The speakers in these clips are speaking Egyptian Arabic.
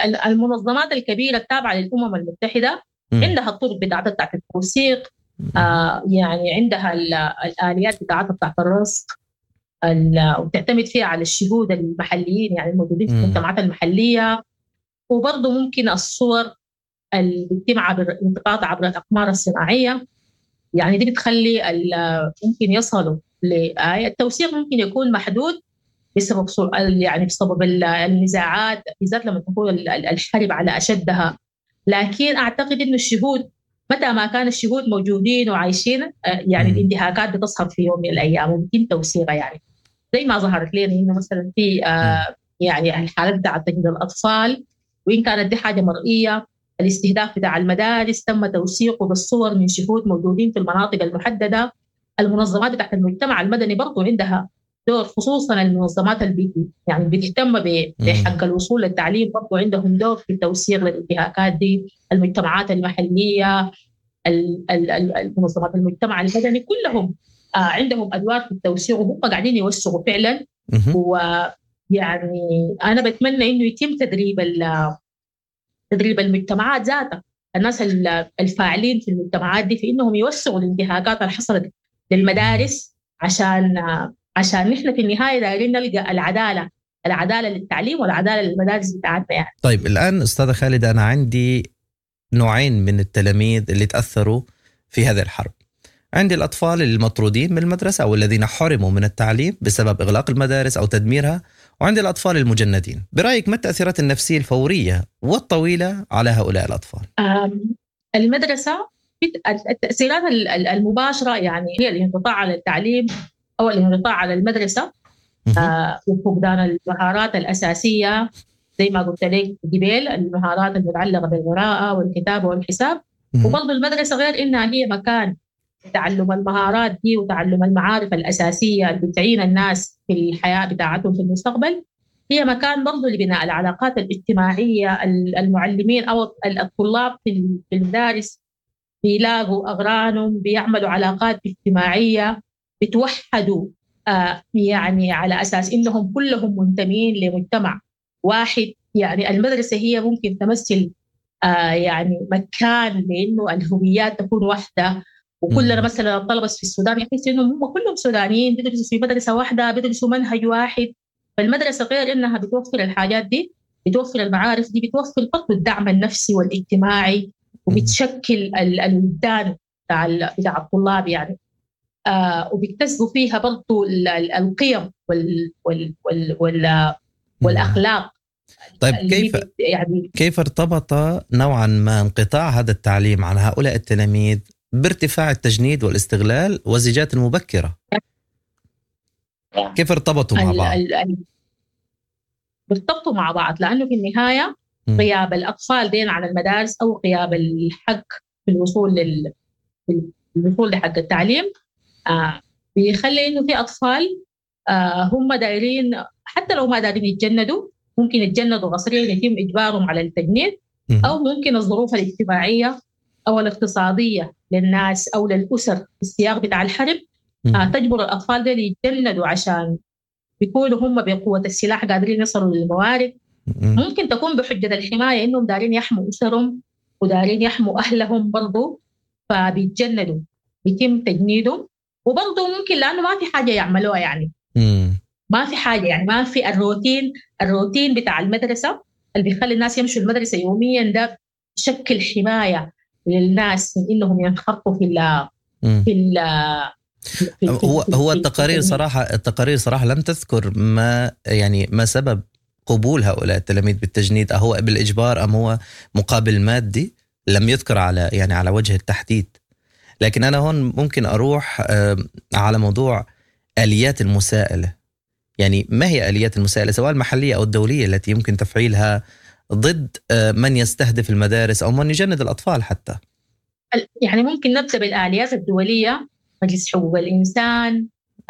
المنظمات الكبيره التابعه للامم المتحده م. عندها الطرق بتاعتها بتاعت التوثيق آه يعني عندها الاليات بتاعتها بتاعت الرصد وتعتمد فيها على الشهود المحليين يعني الموجودين في المجتمعات المحليه وبرضه ممكن الصور اللي بتتم عبر الانتقاط عبر الاقمار الصناعيه يعني دي بتخلي ممكن يصلوا التوثيق ممكن يكون محدود بسبب يعني بسبب النزاعات بالذات لما تكون الحرب على اشدها لكن اعتقد انه الشهود متى ما كان الشهود موجودين وعايشين آه، يعني الانتهاكات بتصهر في يوم من الايام وممكن توثيقها يعني زي ما ظهرت لنا انه مثلا في آه، يعني الحالات بتاعت تجنيد الاطفال وان كانت دي حاجه مرئيه الاستهداف بتاع المدارس تم توثيقه بالصور من شهود موجودين في المناطق المحدده المنظمات بتاعت المجتمع المدني برضو عندها دور خصوصا المنظمات اللي يعني بتهتم بحق الوصول للتعليم برضو عندهم دور في التوثيق للانتهاكات دي المجتمعات المحليه المنظمات المجتمع المدني كلهم آه عندهم ادوار في التوثيق وهم قاعدين يوثقوا فعلا ويعني انا بتمنى انه يتم تدريب تدريب المجتمعات ذاتها الناس الفاعلين في المجتمعات دي في انهم يوسعوا الانتهاكات اللي حصلت للمدارس عشان عشان نحن في النهايه دايرين نلقى العداله العداله للتعليم والعداله للمدارس بتاعتنا يعني. طيب الان استاذه خالده انا عندي نوعين من التلاميذ اللي تاثروا في هذه الحرب. عندي الاطفال المطرودين من المدرسه او الذين حرموا من التعليم بسبب اغلاق المدارس او تدميرها وعند الأطفال المجندين برأيك ما التأثيرات النفسية الفورية والطويلة على هؤلاء الأطفال؟ المدرسة التأثيرات المباشرة يعني هي الانقطاع على التعليم أو الانقطاع على المدرسة آه وفقدان المهارات الأساسية زي ما قلت لك قبل المهارات المتعلقة بالقراءة والكتابة والحساب وبرضه المدرسة غير إنها هي مكان تعلم المهارات دي وتعلم المعارف الأساسية اللي بتعين الناس في الحياة بتاعتهم في المستقبل هي مكان برضه لبناء العلاقات الاجتماعية المعلمين أو الطلاب في المدارس بيلاقوا أغرانهم بيعملوا علاقات اجتماعية بتوحدوا آه يعني على أساس إنهم كلهم منتمين لمجتمع واحد يعني المدرسة هي ممكن تمثل آه يعني مكان لأنه الهويات تكون واحدة وكلنا مثلا الطلبه في السودان يحس انهم هم كلهم سودانيين بيدرسوا في مدرسه واحده بيدرسوا منهج واحد فالمدرسه غير انها بتوفر الحاجات دي بتوفر المعارف دي بتوفر برضه الدعم النفسي والاجتماعي وبتشكل الوجدان بتاع بتاع الطلاب يعني آه وبيكتسبوا فيها برضه القيم وال وال وال وال والاخلاق طيب كيف يعني كيف ارتبط نوعا ما انقطاع هذا التعليم عن هؤلاء التلاميذ بارتفاع التجنيد والاستغلال والزيجات المبكرة كيف ارتبطوا مع بعض؟ ارتبطوا مع بعض لأنه في النهاية غياب الأطفال دين عن المدارس أو غياب الحق في الوصول لل الوصول لحق التعليم آه بيخلي إنه في أطفال آه هم دايرين حتى لو ما دايرين يتجندوا ممكن يتجندوا قصريا يتم إجبارهم على التجنيد أو ممكن الظروف الاجتماعية أو الاقتصادية للناس او للاسر في السياق بتاع الحرب آه تجبر الاطفال دول يتجندوا عشان بيكونوا هم بقوه السلاح قادرين يصلوا للموارد ممكن تكون بحجه الحمايه انهم دارين يحموا اسرهم ودارين يحموا اهلهم برضو فبيتجندوا بيتم تجنيدهم وبرضه ممكن لانه ما في حاجه يعملوها يعني ما في حاجه يعني ما في الروتين الروتين بتاع المدرسه اللي بيخلي الناس يمشوا المدرسه يوميا ده شكل حمايه للناس من انهم ينخرطوا في ال في ال هو هو التقارير صراحه التقارير صراحه لم تذكر ما يعني ما سبب قبول هؤلاء التلاميذ بالتجنيد أهو بالاجبار ام هو مقابل مادي لم يذكر على يعني على وجه التحديد لكن انا هون ممكن اروح على موضوع اليات المساءله يعني ما هي اليات المساءله سواء المحليه او الدوليه التي يمكن تفعيلها ضد آه، من يستهدف المدارس او من يجند الاطفال حتى يعني ممكن نبدا بالاليات الدوليه مجلس حقوق الانسان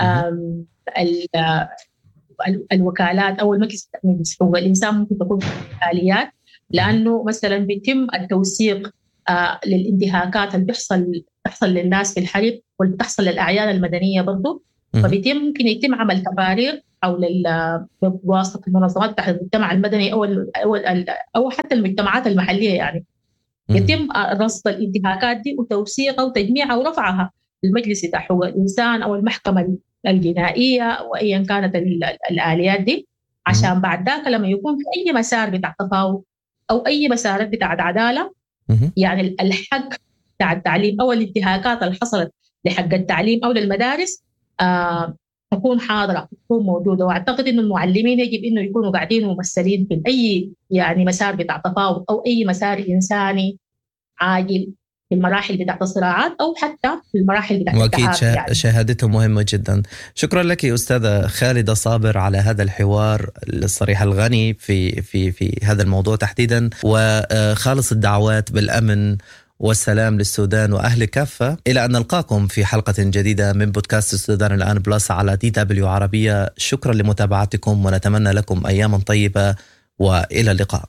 الوكالات او المجلس مجلس حقوق الانسان ممكن تكون اليات لانه مثلا بيتم التوثيق آه للانتهاكات اللي بيحصل بتحصل للناس في الحرب واللي بتحصل للاعيان المدنيه برضه فبيتم ممكن يتم عمل تقارير حول بواسطه المنظمات تحت المجتمع المدني او او او حتى المجتمعات المحليه يعني يتم رصد الانتهاكات دي وتوثيقها وتجميعها ورفعها للمجلس بتاع حقوق الانسان او المحكمه الجنائيه وايا كانت الاليات دي عشان بعد ذاك لما يكون في اي مسار بتاع تفاوض او اي مسارات بتاعت عداله يعني الحق بتاع التعليم او الانتهاكات اللي حصلت لحق التعليم او للمدارس آه تكون حاضره تكون موجوده واعتقد انه المعلمين يجب انه يكونوا قاعدين ممثلين في اي يعني مسار بتاع تفاوض او اي مسار انساني عاجل في المراحل بتاعت الصراعات او حتى في المراحل بتاعت واكيد شا... يعني. شهادتهم مهمه جدا شكرا لك استاذه خالده صابر على هذا الحوار الصريح الغني في في في هذا الموضوع تحديدا وخالص الدعوات بالامن والسلام للسودان واهل كافه الى ان نلقاكم في حلقه جديده من بودكاست السودان الان بلس على دي دبليو عربيه شكرا لمتابعتكم ونتمنى لكم اياما طيبه والى اللقاء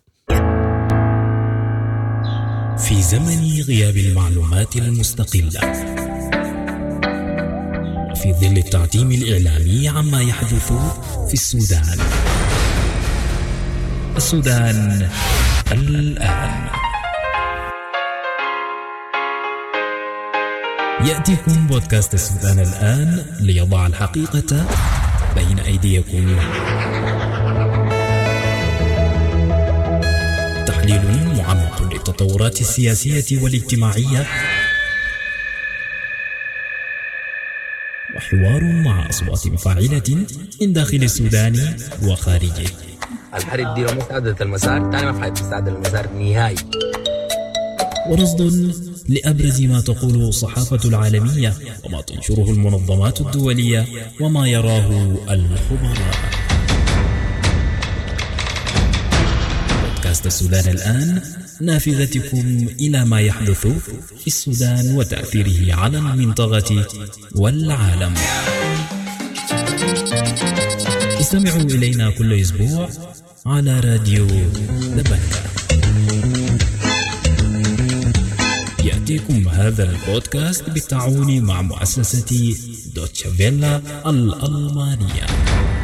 في زمن غياب المعلومات المستقله وفي ظل التعتيم الاعلامي عما يحدث في السودان السودان الان يأتيكم بودكاست السودان الآن ليضع الحقيقة بين أيديكم تحليل معمق للتطورات السياسية والاجتماعية وحوار مع أصوات فاعلة من داخل السودان وخارجه الحرب دي لو ما استعدت المسار تاني ما في تستعد المسار نهائي ورصد لأبرز ما تقوله الصحافة العالمية وما تنشره المنظمات الدولية وما يراه الخبراء بودكاست السودان الآن نافذتكم إلى ما يحدث في السودان وتأثيره على المنطقة والعالم استمعوا إلينا كل أسبوع على راديو دبنكة يأتيكم هذا البودكاست بالتعاون مع مؤسسة دوتشافيلا الألمانية